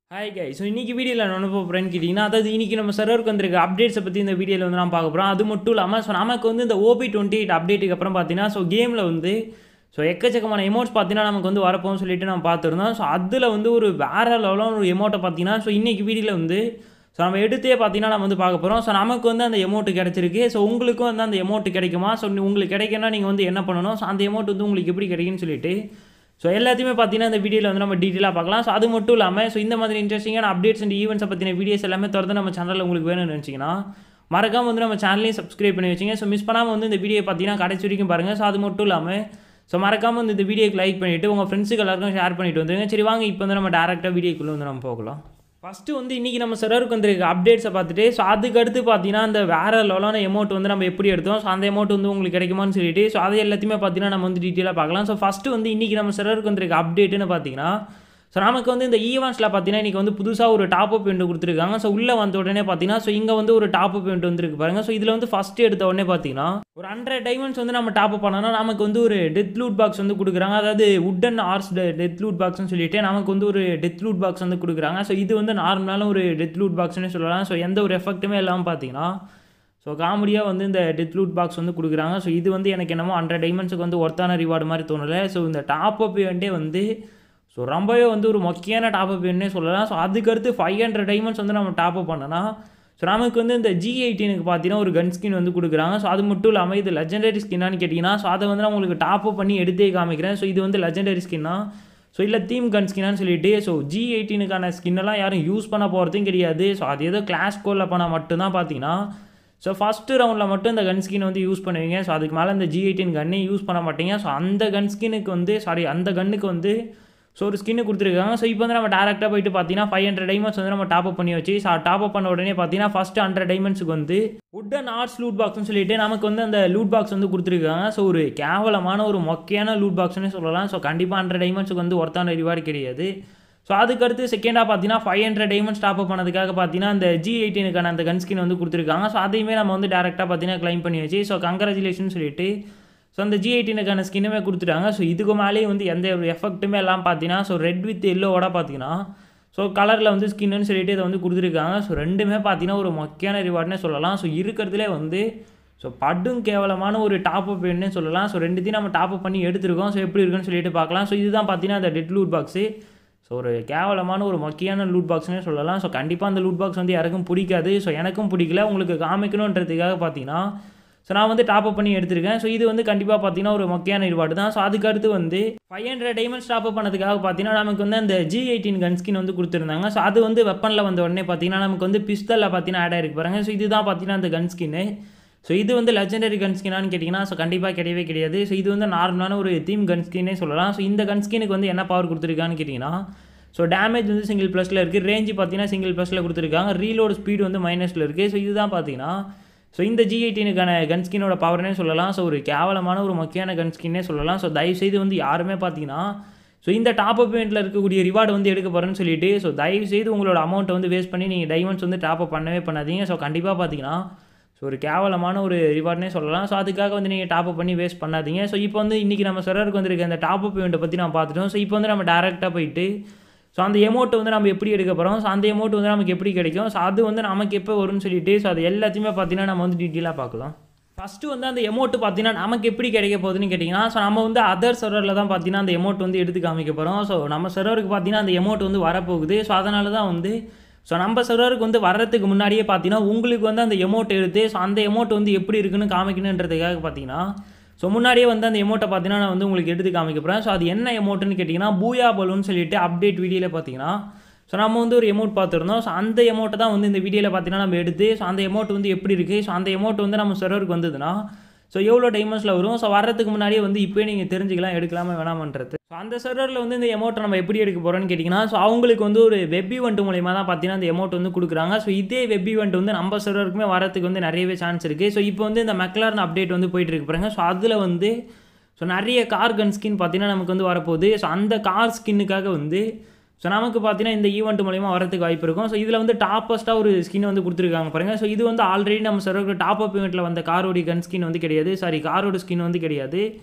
hi guy so இன்றைக்கி வீடியோவில் என்ன பண்ண போகிறேன்னு கேட்டிங்கன்னா அதாவது இன்றைக்கி நம்ம சர்வருக்கு வந்திருக்க அப்டேட்ஸை பற்றி இந்த வீடியோவில் வந்து நான் பார்க்க போகிறோம் அது மட்டும் இல்லாமல் ஸோ நமக்கு வந்து இந்த ஓபி டுவெண்ட்டி எயிட் அப்டேட்டுக்கு அப்புறம் பார்த்தீங்கன்னா ஸோ கேமில் வந்து ஸோ எக்கச்சக்கமான எமௌண்ட்ஸ் பார்த்தீங்கன்னா நமக்கு வந்து வரப்போன்னு சொல்லிட்டு நம்ம பார்த்துருந்தோம் ஸோ அதில் வந்து ஒரு வேறு லெவலான ஒரு எமௌண்ட்டை பார்த்தீங்கன்னா ஸோ இன்றைக்கி வீடியோவில் வந்து ஸோ நம்ம எடுத்தே பார்த்தீங்கன்னா நம்ம வந்து பார்க்க போகிறோம் ஸோ நமக்கு வந்து அந்த எமௌண்ட் கிடச்சிருக்கு ஸோ உங்களுக்கும் வந்து அந்த எமௌண்ட் கிடைக்குமா ஸோ உங்களுக்கு கிடைக்குன்னா நீங்கள் வந்து என்ன பண்ணணும் ஸோ அந்த எமௌண்ட் வந்து உங்களுக்கு எப்படி கிடைக்குன்னு சொல்லிட்டு ஸோ எல்லாத்தையுமே பார்த்தீங்கன்னா இந்த வீடியோவில் வந்து நம்ம டீட்டெயிலாக பார்க்கலாம் ஸோ அது மட்டும் இல்லாமல் ஸோ இந்த மாதிரி இன்ட்ரெஸ்டிங்கான அப்டேட்ஸ் அண்ட் ஈவெண்ட்ஸை பற்றின வீடியோஸ் எல்லாமே தொடர்ந்து நம்ம சேனலில் உங்களுக்கு வேணும்னு நினச்சிங்கன்னா மறக்காம வந்து நம்ம சேனலையும் சப்ஸ்கிரைப் பண்ணி வச்சுங்க ஸோ மிஸ் பண்ணாமல் வந்து இந்த வீடியோ பார்த்தீங்கன்னா கடைசி வரைக்கும் பாருங்கள் ஸோ அது மட்டும் இல்லாமல் ஸோ மறக்காம வந்து இந்த வீடியோக்கு லைக் பண்ணிவிட்டு உங்கள் ஃப்ரெண்ட்ஸுக்கு எல்லாருக்கும் ஷேர் பண்ணிட்டு வந்துருங்க சரி வாங்க இப்போ வந்து நம்ம டேரெக்டாக வீடியோக்குள்ளே வந்து நம்ம போகலாம் ஃபஸ்ட்டு வந்து இன்றைக்கி நம்ம சர்வருக்கு வந்திருக்க அப்டேட்ஸை பார்த்துட்டு ஸோ அதுக்கு அடுத்து பார்த்தீங்கன்னா அந்த வேறு லெவலான எமௌண்ட் வந்து நம்ம எப்படி எடுத்தோம் ஸோ அந்த எமௌண்ட் வந்து உங்களுக்கு கிடைக்குமான்னு சொல்லிட்டு ஸோ அது எல்லாத்தையுமே பார்த்தீங்கன்னா நம்ம வந்து டீட்டெயிலாக பார்க்கலாம் ஸோ ஃபஸ்ட்டு வந்து இன்றைக்கி நம்ம சர்வருக்கு வந்திருக்க அப்டேட்டுன்னு பார்த்தீங்கன்னா ஸோ நமக்கு வந்து இந்த ஈவெண்ட்ஸில் பார்த்தீங்கன்னா இன்றைக்கி வந்து புதுசாக ஒரு டாப் அப் எண்ட் கொடுத்துருக்காங்க ஸோ உள்ளே வந்த உடனே பார்த்தீங்கன்னா ஸோ இங்கே வந்து ஒரு டாப் அப் எண்ட் வந்துருக்கு பாருங்கள் ஸோ இதில் வந்து ஃபஸ்ட்டு எடுத்த உடனே பார்த்தீங்கன்னா ஒரு ஹண்ட்ரட் டைமண்ட்ஸ் வந்து நம்ம டாப் அப் பண்ணோம்னா நமக்கு வந்து ஒரு டெத் லூட் பாக்ஸ் வந்து கொடுக்குறாங்க அதாவது உட்டன் ஆர்ஸ் டெத் லூட் பாக்ஸ்னு சொல்லிட்டு நமக்கு வந்து ஒரு டெத் லூட் பாக்ஸ் வந்து கொடுக்குறாங்க ஸோ இது வந்து நார்மலான ஒரு டெத் லூட் பாக்ஸ்னு சொல்லலாம் ஸோ எந்த ஒரு எஃபெக்ட்டுமே இல்லாமல் பார்த்தீங்கன்னா ஸோ காமெடியாக வந்து இந்த டெத் லூட் பாக்ஸ் வந்து கொடுக்குறாங்க ஸோ இது வந்து எனக்கு என்னமோ ஹண்ட்ரட் டைமண்ட்ஸுக்கு வந்து ஒர்த்தான ரிவார்டு மாதிரி தோணலை ஸோ இந்த டாப் அப் வேண்டே வந்து ஸோ ரொம்பவே வந்து ஒரு மொக்கையான டாப் அப் வேணுன்னே சொல்லலாம் ஸோ அதுக்கடுத்து ஃபைவ் ஹண்ட்ரட் டைமண்ட்ஸ் வந்து நம்ம டாப் அப் பண்ணனா ஸோ நமக்கு வந்து இந்த ஜி எயிட்டீனுக்கு பார்த்தீங்கன்னா ஒரு கன் ஸ்கின் வந்து கொடுக்குறாங்க ஸோ அது மட்டும் இல்லாமல் இது லெஜெண்டரி ஸ்கின்னான்னு கேட்டிங்கன்னா ஸோ அதை வந்து நான் உங்களுக்கு டாப் அப் பண்ணி எடுத்தே காமிக்கிறேன் ஸோ இது வந்து லெஜெண்டரி ஸ்கின்னா ஸோ இல்லை தீம் கன் ஸ்கின்னான்னு சொல்லிட்டு ஸோ ஜி எயிட்டீனுக்கான ஸ்கின்னெல்லாம் யாரும் யூஸ் பண்ண போகிறதும் கிடையாது ஸோ அது ஏதோ கிளாஸ் கோலில் பண்ணால் மட்டும்தான் பார்த்தீங்கன்னா ஸோ ஃபஸ்ட்டு ரவுண்டில் மட்டும் இந்த கன் ஸ்கின் வந்து யூஸ் பண்ணுவீங்க ஸோ அதுக்கு மேலே இந்த ஜி எயிட்டின் கன்னே யூஸ் பண்ண மாட்டீங்க ஸோ அந்த கன் ஸ்கின்னுக்கு வந்து சாரி அந்த கன்னுக்கு வந்து ஸோ ஒரு ஸ்கின்னு கொடுத்துருக்காங்க ஸோ இப்போ வந்து நம்ம டேரெக்டாக போயிட்டு பார்த்தீங்கன்னா ஃபைவ் ஹண்ட்ரட் டைமண்ட்ஸ் வந்து நம்ம டாப் அப் பண்ணி வச்சு ஸோ டாப் அப் பண்ண உடனே பார்த்தீங்கன்னா ஃபஸ்ட்டு ஹண்ட்ரட் டைமண்ட்ஸுக்கு வந்து உட்டன் ஆர்ட்ஸ் லூட் பாக்ஸ்னு சொல்லிட்டு நமக்கு வந்து அந்த லூட் பாக்ஸ் வந்து கொடுத்துருக்காங்க ஸோ ஒரு கேவலமான ஒரு மொக்கையான லூட் பாக்ஸ்னே சொல்லலாம் ஸோ கண்டிப்பாக ஹண்ட்ரட் டைமண்ட்ஸுக்கு வந்து ஒருத்தான ரிவார்டு கிடையாது ஸோ அதுக்கடுத்து செகண்டாக பார்த்தீங்கன்னா five hundred diamonds top up பண்ணதுக்காக பார்த்தீங்கன்னா அந்த ஜி எயிட்டீனுக்கான அந்த கன் ஸ்கின் வந்து கொடுத்துருக்காங்க ஸோ அதையுமே நம்ம வந்து டேரெக்டாக பார்த்தீங்கன்னா க்ளைம் பண்ணி வச்சு ஸோ கங்க்ராச்சுலேஷன் சொல்லிட்டு ஸோ அந்த ஜி எயிட்டீனுக்கான ஸ்கின்னுமே கொடுத்துட்டாங்க ஸோ இதுக்கு மேலேயே வந்து எந்த ஒரு எஃபெக்ட்டுமே எல்லாம் பார்த்தீங்கன்னா ஸோ ரெட் வித் எல்லோவோட பார்த்தீங்கன்னா ஸோ கலரில் வந்து ஸ்கின்னு சொல்லிட்டு இதை வந்து கொடுத்துருக்காங்க ஸோ ரெண்டுமே பார்த்தீங்கன்னா ஒரு மொக்கையான ரிவார்ட்னே சொல்லலாம் ஸோ இருக்கிறதுலே வந்து ஸோ படும் கேவலமான ஒரு டாப் அப் வேணுன்னே சொல்லலாம் ஸோ ரெண்டுத்தையும் நம்ம டாப் அப் பண்ணி எடுத்துருக்கோம் ஸோ எப்படி இருக்குன்னு சொல்லிட்டு பார்க்கலாம் ஸோ இதுதான் பார்த்தீங்கன்னா அந்த டெட் லூட் பாக்ஸு ஸோ ஒரு கேவலமான ஒரு மொக்கையான லூட் பாக்ஸ்னே சொல்லலாம் ஸோ கண்டிப்பாக அந்த லூட் பாக்ஸ் வந்து யாருக்கும் பிடிக்காது ஸோ எனக்கும் பிடிக்கல உங்களுக்கு காமிக்கணுன்றதுக்காக பார்த்தீங்கன்னா ஸோ நான் வந்து டாப் அப் பண்ணி எடுத்திருக்கேன் ஸோ இது வந்து கண்டிப்பாக பார்த்தீங்கன்னா ஒரு மொக்கையான ரிவார்டு தான் ஸோ அதுக்கு அடுத்து வந்து five hundred diamonds top up பண்ணதுக்காக பார்த்தீங்கன்னா நமக்கு வந்து அந்த ஜி எயிட்டீன் கன் ஸ்கின் வந்து கொடுத்துருந்தாங்க ஸோ அது வந்து வெப்பனில் வந்த உடனே பார்த்தீங்கன்னா நமக்கு வந்து பிஸ்தலில் பார்த்தீங்கன்னா ஆட் ஆயிருக்கு பாருங்க ஸோ இதுதான் பார்த்தீங்கன்னா அந்த கன் ஸ்கின்னு ஸோ இது வந்து லெஜெண்டரி கன் ஸ்கின்னான்னு கேட்டிங்கன்னா ஸோ கண்டிப்பாக கிடையவே கிடையாது ஸோ இது வந்து நார்மலான ஒரு தீம் கன் ஸ்கின்னே சொல்லலாம் ஸோ இந்த கன் ஸ்கினுக்கு வந்து என்ன பவர் கொடுத்துருக்கான்னு கேட்டிங்கன்னா ஸோ டேமேஜ் வந்து சிங்கிள் ப்ளஸில் இருக்குது ரேஞ்சு பார்த்தீங்கன்னா சிங்கிள் ப்ளஸில் கொடுத்துருக்காங்க ரீலோடு ஸ்பீடு வந்து மைனஸில் இருக்குது ஸோ இதுதான் பார்த்தீங்கன்னா ஸோ இந்த ஜி எயிட்டீனுக்கான கன் ஸ்கினோட பவர்னே சொல்லலாம் ஸோ ஒரு கேவலமான ஒரு முக்கியமான கன் ஸ்கின்னே சொல்லலாம் ஸோ தயவுசெய்து வந்து யாருமே பார்த்தீங்கன்னா ஸோ இந்த டாப் அப் இவெண்ட்டில் இருக்கக்கூடிய ரிவார்டு வந்து எடுக்க போகிறேன்னு சொல்லிட்டு ஸோ தயவுசெய்து உங்களோட அமௌண்ட்டை வந்து வேஸ்ட் பண்ணி நீங்கள் டைமண்ட்ஸ் வந்து டாப் அப் பண்ணவே பண்ணாதீங்க ஸோ கண்டிப்பாக பார்த்தீங்கன்னா ஸோ ஒரு கேவலமான ஒரு ரிவார்ட்னே சொல்லலாம் ஸோ அதுக்காக வந்து நீங்கள் டாப் அப் பண்ணி வேஸ்ட் பண்ணாதீங்க ஸோ இப்போ வந்து இன்றைக்கி நம்ம சர்வருக்கு வந்திருக்க அந்த டாப் அப் இவெண்ட்டை பற்றி நான் பார்த்துட்டோம் ஸோ இப்போ வந்து நம்ம டேரெக்டாக போயிட்டு ஸோ அந்த எமௌண்ட் வந்து நம்ம எப்படி எடுக்க போகிறோம் ஸோ அந்த எமௌண்ட் வந்து நமக்கு எப்படி கிடைக்கும் ஸோ அது வந்து நமக்கு எப்போ வரும்னு சொல்லிட்டு ஸோ அது எல்லாத்தையுமே பார்த்தீங்கன்னா நம்ம வந்து டீட்டெயிலாக பார்க்கலாம் ஃபஸ்ட்டு வந்து அந்த எமௌண்ட் பார்த்தீங்கன்னா நமக்கு எப்படி கிடைக்க போகுதுன்னு கேட்டிங்கன்னா ஸோ நம்ம வந்து அதர் சர்வரில் தான் பார்த்தீங்கன்னா அந்த எமௌண்ட் வந்து எடுத்து காமிக்க போகிறோம் ஸோ நம்ம சர்வருக்கு பார்த்தீங்கன்னா அந்த எமௌண்ட் வந்து வரப்போகுது ஸோ அதனால தான் வந்து ஸோ நம்ம சர்வருக்கு வந்து வர்றதுக்கு முன்னாடியே பார்த்தீங்கன்னா உங்களுக்கு வந்து அந்த எமௌண்ட் எடுத்து ஸோ அந்த எமௌண்ட் வந்து எப்படி இருக்குன்னு காமிக்கணுன்றதுக்காக பார்த்தீங்கன்னா ஸோ முன்னாடியே வந்து அந்த எமௌண்ட்டை பார்த்தீங்கன்னா நான் வந்து உங்களுக்கு எடுத்து காமிக்க போகிறேன் ஸோ அது என்ன எமௌண்ட்டுன்னு கேட்டிங்கன்னா பூயா பலூன்னு சொல்லிட்டு அப்டேட் வீடியோவில் பார்த்தீங்கன்னா ஸோ நம்ம வந்து ஒரு எமௌண்ட் பார்த்துருந்தோம் ஸோ அந்த எமௌண்ட்டை தான் வந்து இந்த வீடியோவில் பார்த்தீங்கன்னா நம்ம எடுத்து ஸோ அந்த எமௌண்ட் வந்து எப்படி இருக்குது ஸோ அந்த எமௌண்ட் வந்து நம்ம சர்வருக்கு வந்ததுன்னா ஸோ எவ்வளோ டைமண்ட்ஸில் வரும் ஸோ வரதுக்கு முன்னாடியே வந்து இப்போயே நீங்கள் தெரிஞ்சுக்கலாம் எடுக்கலாமா வேணாமன்றது ஸோ அந்த சர்வரில் வந்து இந்த எமௌண்ட்டை நம்ம எப்படி எடுக்க போகிறோன்னு கேட்டிங்கன்னா ஸோ அவங்களுக்கு வந்து ஒரு வெப் ஈவெண்ட் மூலியமாக தான் பார்த்தீங்கன்னா அந்த எமௌண்ட் வந்து கொடுக்குறாங்க ஸோ இதே வெப் ஈவெண்ட் வந்து நம்ம சர்வருக்குமே வரதுக்கு வந்து நிறையவே சான்ஸ் இருக்குது ஸோ இப்போ வந்து இந்த மெக்லார்னு அப்டேட் வந்து போயிட்டு இருக்கு பாருங்க ஸோ அதில் வந்து ஸோ நிறைய கார் கன் ஸ்கின் பார்த்தீங்கன்னா நமக்கு வந்து வரப்போகுது ஸோ அந்த கார் ஸ்கின்னுக்காக வந்து ஸோ நமக்கு பார்த்தீங்கன்னா இந்த ஈவெண்ட் மூலியமாக வரதுக்கு வாய்ப்பு இருக்கும் ஸோ இதில் வந்து டாப்பஸ்ட்டாக ஒரு ஸ்கின் வந்து கொடுத்துருக்காங்க பாருங்கள் ஸோ இது வந்து ஆல்ரெடி நம்ம சர்வருக்கு டாப் அப் ஈவெண்ட்டில் வந்த காரோடைய கன் ஸ்கின் வந்து கிடையாது சாரி காரோட ஸ்கின் வந்து கிடையாது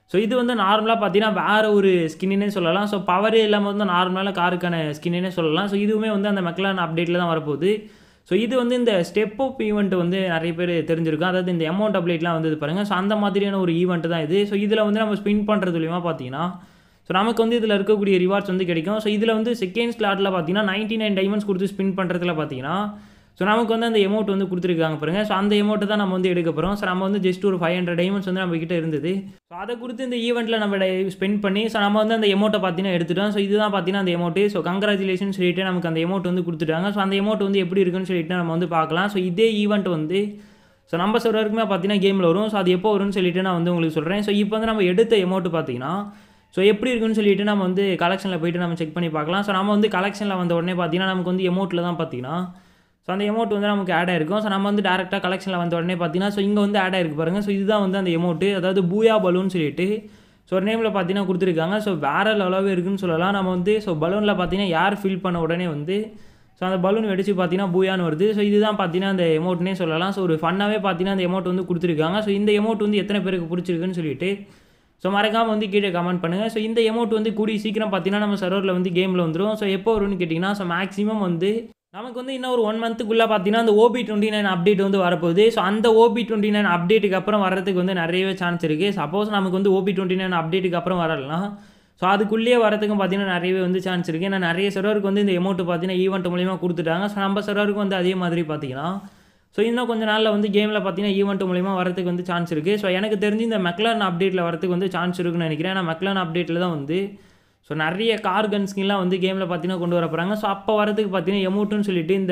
ஸோ இது வந்து நார்மலாக பார்த்தீங்கன்னா வேறு ஒரு ஸ்கின்னே சொல்லலாம் ஸோ பவரே இல்லாமல் வந்து நார்மலான காருக்கான ஸ்கின்னே சொல்லலாம் ஸோ இதுவுமே வந்து அந்த மெக்லான் அப்டேட்டில் தான் வரப்போகுது ஸோ இது வந்து இந்த ஸ்டெப் அப் ஈவெண்ட் வந்து நிறைய பேர் தெரிஞ்சிருக்கும் அதாவது இந்த அமௌண்ட் அப்டேட்லாம் வந்து பாருங்கள் ஸோ அந்த மாதிரியான ஒரு ஈவெண்ட் தான் இது ஸோ இதில் வந்து நம்ம ஸ்பின் பண்ணுறது மூலியமாக பார்த்தீங்கன்னா ஸோ நமக்கு வந்து இதில் இருக்கக்கூடிய ரிவார்ட்ஸ் வந்து கிடைக்கும் ஸோ இதில் வந்து செகண்ட் ஸ்லாட்டில் பார்த்தீங்கன்னா நைன்ட்டி நைன் டைமண்ட்ஸ் கொடுத்து ஸ்பின் பண்ணுறதுல பார்த்தீங்கன்னா ஸோ நமக்கு வந்து அந்த எமௌண்ட் வந்து கொடுத்துருக்காங்க பாருங்கள் ஸோ அந்த எமௌண்ட்டை தான் நம்ம வந்து எடுக்க போகிறோம் ஸோ நம்ம வந்து ஜஸ்ட் ஒரு ஃபைவ் ஹண்ட்ரட் டைமண்ட்ஸ் வந்து நம்ம கிட்ட இருந்தது ஸோ அதை கொடுத்து இந்த ஈவெண்ட்டில் நம்ம ஸ்பெண்ட் பண்ணி ஸோ நம்ம வந்து அந்த எமௌண்ட்டை பார்த்தீங்கன்னா எடுத்துட்டோம் ஸோ இதுதான் பார்த்தீங்கன்னா அந்த எமௌண்ட்டு ஸோ கங்க்ராச்சுலேஷன் சொல்லிட்டு நமக்கு அந்த எமௌண்ட் வந்து கொடுத்துட்டாங்க ஸோ அந்த எமௌண்ட் வந்து எப்படி இருக்குன்னு சொல்லிட்டு நம்ம வந்து பார்க்கலாம் ஸோ இதே ஈவெண்ட் வந்து ஸோ நம்ம சர்வருக்குமே பார்த்தீங்கன்னா கேமில் வரும் ஸோ அது எப்போ வரும்னு சொல்லிட்டு நான் வந்து உங்களுக்கு சொல்கிறேன் ஸோ இப்போ வந்து நம்ம எடுத்த எமௌண்ட் பார்த்தீங்கன்னா ஸோ எப்படி இருக்குன்னு சொல்லிட்டு நம்ம வந்து கலெக்ஷனில் போயிட்டு நம்ம செக் பண்ணி பார்க்கலாம் ஸோ நம்ம வந்து கலெக்ஷனில் வந்த உடனே பார்த்தீங்கன்னா நமக்கு வந்து எமௌண்ட்டில் தான் பார்த்தீங்கன்னா ஸோ அந்த எமௌண்ட் வந்து நமக்கு ஆட் ஆயிருக்கும் ஸோ நம்ம வந்து டேரெக்டாக கலெக்ஷனில் வந்த உடனே பார்த்தீங்கன்னா ஸோ இங்கே வந்து ஆட் ஆயிருக்கு பாருங்கள் ஸோ இதுதான் வந்து அந்த எமௌண்ட்டு அதாவது பூயா பலூன் சொல்லிட்டு ஸோ ஒரு நேமில் பார்த்தீங்கன்னா கொடுத்துருக்காங்க ஸோ வேறு லெவலாகவே இருக்குன்னு சொல்லலாம் நம்ம வந்து ஸோ பலூனில் பார்த்தீங்கன்னா யார் ஃபில் பண்ண உடனே வந்து ஸோ அந்த பலூன் வெடிச்சு பார்த்தீங்கன்னா பூயான்னு வருது ஸோ இதுதான் பார்த்தீங்கன்னா அந்த எமௌண்ட்னே சொல்லலாம் ஸோ ஒரு ஃபன்னாகவே பார்த்தீங்கன்னா அந்த எமௌண்ட் வந்து கொடுத்துருக்காங்க ஸோ இந்த எமௌண்ட் வந்து எத்தனை பேருக்கு பிடிச்சிருக்குன்னு சொல்லிட்டு ஸோ மறக்காமல் வந்து கீழே கமெண்ட் பண்ணுங்கள் ஸோ இந்த எமௌண்ட் வந்து கூடி சீக்கிரம் பார்த்தீங்கன்னா நம்ம சர்வரில் வந்து கேமில் வந்துடும் ஸோ எப்போ வரும்னு கேட்டிங்கன்னா ஸோ மேக்ஸிமம் வந்து நமக்கு வந்து இன்னும் ஒரு ஒன் மந்த்துக்குள்ளே பார்த்தீங்கன்னா அந்த ஓபி டுவெண்ட்டி நைன் அப்டேட் வந்து வரப்போகுது ஸோ அந்த ஓபி டுவெண்ட்டி நைன் அப்டேட்டுக்கு அப்புறம் வரதுக்கு வந்து நிறையவே சான்ஸ் இருக்குது சப்போஸ் நமக்கு வந்து ஓபி டுவெண்ட்டி நைன் அப்டேட்டுக்கு அப்புறம் வரலாம் ஸோ அதுக்குள்ளேயே வரதுக்கும் பார்த்தீங்கன்னா நிறையவே வந்து சான்ஸ் இருக்குது ஏன்னா நிறைய சர்வருக்கு வந்து இந்த எமௌண்ட் பார்த்தீங்கன்னா ஈவெண்ட் மூலியமா கொடுத்துட்டாங்க ஸோ நம்ம சர்வருக்கு வந்து அதே மாதிரி பார்த்தீங்கன்னா ஸோ இன்னும் கொஞ்சம் நாளில் வந்து கேமில் பார்த்தீங்கன்னா ஈவெண்ட் மூலிமா வரதுக்கு வந்து சான்ஸ் இருக்குது ஸோ எனக்கு தெரிஞ்சு இந்த மெக்லான் அப்டேட்டில் வரதுக்கு வந்து சான்ஸ் இருக்குன்னு நினைக்கிறேன் ஏன்னா மெக்லான் அப்டேட்டில் தான் வந்து ஸோ நிறைய கார் கன் ஸ்கின்லாம் வந்து கேமில் பார்த்தீங்கன்னா கொண்டு வர போகிறாங்க ஸோ அப்போ வரதுக்கு பார்த்தீங்கன்னா எமௌண்ட்டுன்னு சொல்லிட்டு இந்த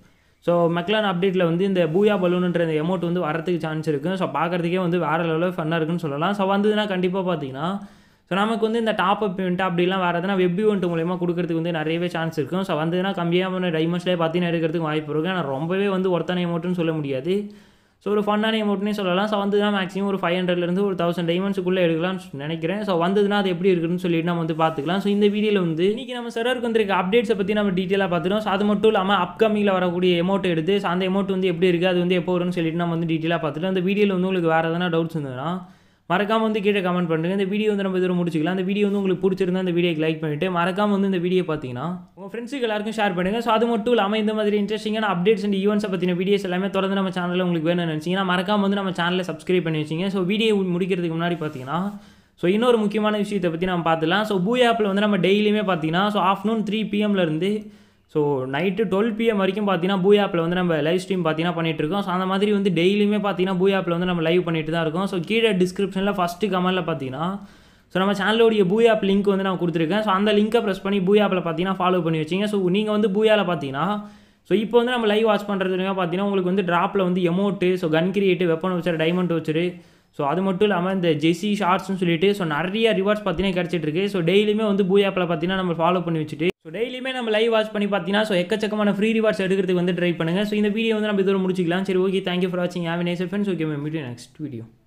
ஸோ மெக்லான் அப்டேட்டில் வந்து இந்த பூயா பலூனுன்ற இந்த எமௌண்ட் வந்து வரதுக்கு சான்ஸ் இருக்குது ஸோ பார்க்குறதுக்கே வந்து வேறு லெவலில் ஃபன்னாக இருக்குன்னு சொல்லலாம் ஸோ வந்ததுன்னா கண்டிப்பாக பார்த்தீங்கன்னா ஸோ நமக்கு வந்து இந்த டாப் அப் இவெண்ட் அப்படிலாம் வேறு எதனா வெப் இவெண்ட் மூலயமா கொடுக்கறதுக்கு வந்து நிறையவே சான்ஸ் இருக்கும் ஸோ வந்ததுன்னா கம்மியான டைமண்ட்ஸ்லேயே பார்த்தீங்கன்னா எடுக்கிறதுக்கு வாய்ப்பு இருக்கும் ஆனால் ரொம்பவே வந்து ஒருத்தான எமௌண்ட்டுன்னு சொல்ல முடியாது ஸோ ஒரு ஃபன்னான எமௌண்ட்னே சொல்லலாம் ஸோ வந்ததுன்னா மேக்ஸிமம் ஒரு ஃபைவ் ஹண்ட்ரட்லேருந்து ஒரு தௌசண்ட் டைமண்ட்ஸுக்குள்ளே எடுக்கலாம்னு நினைக்கிறேன் ஸோ வந்ததுன்னா அது எப்படி இருக்குன்னு சொல்லிட்டு நம்ம வந்து பார்த்துக்கலாம் ஸோ இந்த வீடியோவில் வந்து இன்றைக்கி நம்ம சர்வருக்கு வந்திருக்க அப்டேட்ஸை பற்றி நம்ம டீட்டெயிலாக பார்த்துட்டோம் ஸோ அது மட்டும் இல்லாமல் அப்கமிங்கில் வரக்கூடிய எமௌண்ட் எடுத்து ஸோ அந்த எமௌண்ட் வந்து எப்படி இருக்குது அது வந்து எப்போ வரும்னு சொல்லிட்டு நம்ம வந்து டீட்டெயிலாக பார்த்துட்டோம் அந்த வீடியோவில் வந்து உங்களுக்கு வேறு எதனா டவுட்ஸ் இருந்ததுன்னா மறக்காம வந்து கீழே கமெண்ட் பண்ணுங்க இந்த வீடியோ வந்து நம்ம இதோட முடிச்சுக்கலாம் இந்த வீடியோ வந்து உங்களுக்கு பிடிச்சிருந்தா இந்த வீடியோக்கு லைக் பண்ணிட்டு மறக்காம வந்து இந்த வீடியோ பார்த்தீங்கன்னா உங்கள் ஃப்ரெண்ட்ஸுக்கு எல்லாருக்கும் ஷேர் பண்ணுங்க ஸோ அது மட்டும் இல்லாமல் இந்த மாதிரி இன்ட்ரெஸ்டிங்கான அப்டேட்ஸ் அண்ட் ஈவெண்ட்ஸை பற்றின வீடியோஸ் எல்லாமே தொடர்ந்து நம்ம சேனலில் உங்களுக்கு வேணும்னு நினச்சிங்கன்னா மறக்காம வந்து நம்ம சேனலை சப்ஸ்கிரைப் பண்ணி வச்சிங்க ஸோ வீடியோ முடிக்கிறதுக்கு முன்னாடி பார்த்தீங்கன்னா ஸோ இன்னொரு முக்கியமான விஷயத்தை பற்றி நம்ம பார்த்துலாம் ஸோ பூ ஆப்பில் வந்து நம்ம டெய்லியுமே பார்த்தீங்கன்னா ஸோ ஆஃப்டர்நூன் த்ரீ பிஎம்லேருந்து ஸோ நைட்டு டுவெல் பிஎம் வரைக்கும் பார்த்தீங்கன்னா பூ ஆப்பில் வந்து நம்ம லைவ் ஸ்ட்ரீம் பார்த்தீங்கன்னா பண்ணிட்டு இருக்கோம் ஸோ அந்த மாதிரி வந்து டெய்லியுமே பார்த்தீங்கன்னா பூ ஆப்பில் வந்து நம்ம லைவ் பண்ணிட்டு தான் இருக்கோம் ஸோ கீழே டிஸ்கிரிப்ஷனில் ஃபஸ்ட்டு கமெண்ட்டில் பார்த்தீங்கன்னா ஸோ நம்ம சேனலோடைய பூ ஆப் லிங்க் வந்து நான் கொடுத்துருக்கேன் ஸோ அந்த லிங்கை ப்ரெஸ் பண்ணி பூ ஆப்பில் பார்த்தீங்கன்னா ஃபாலோ பண்ணி வச்சிங்க ஸோ நீங்கள் வந்து பூயாவில் பார்த்தீங்கன்னா ஸோ இப்போ வந்து நம்ம லைவ் வாட்ச் பண்ணுறதுலையும் பார்த்தீங்கன்னா உங்களுக்கு வந்து ட்ராப்பில் வந்து amount so gun crate weapon voucher diamond voucher so அது மட்டும் இல்லாமல் இந்த ஜெஸி ஷார்ட்ஸ்னு சொல்லிட்டு ஸோ நிறைய ரிவார்ட்ஸ் பார்த்தீங்கன்னா கிடச்சிட்டு இருக்கு ஸோ டெய்லியுமே வந்து பூ ஆப்பில் பார்த்தீங்கன்னா நம்ம ஃபாலோ பண்ணி வச்சுட்டு ஸோ டெய்லியுமே நம்ம லைவ் வாட்ச் பண்ணி பார்த்தீங்கன்னா ஸோ எக்கச்சக்கமான ஃப்ரீ ரிவார்ட்ஸ் எடுக்கிறதுக்கு வந்து ட்ரை பண்ணுங்கள் ஸோ இந்த வீடியோ வந்து நம்ம இதோட முடிச்சிக்கலாம் சரி ஓகே தேங்க்யூ ஃபார் வாட்சிங் ஹேவ் நைஸ் ஃப்ரெண்ட்ஸ் ஓகே மீடியோ நெக்ஸ்ட் வீடியோ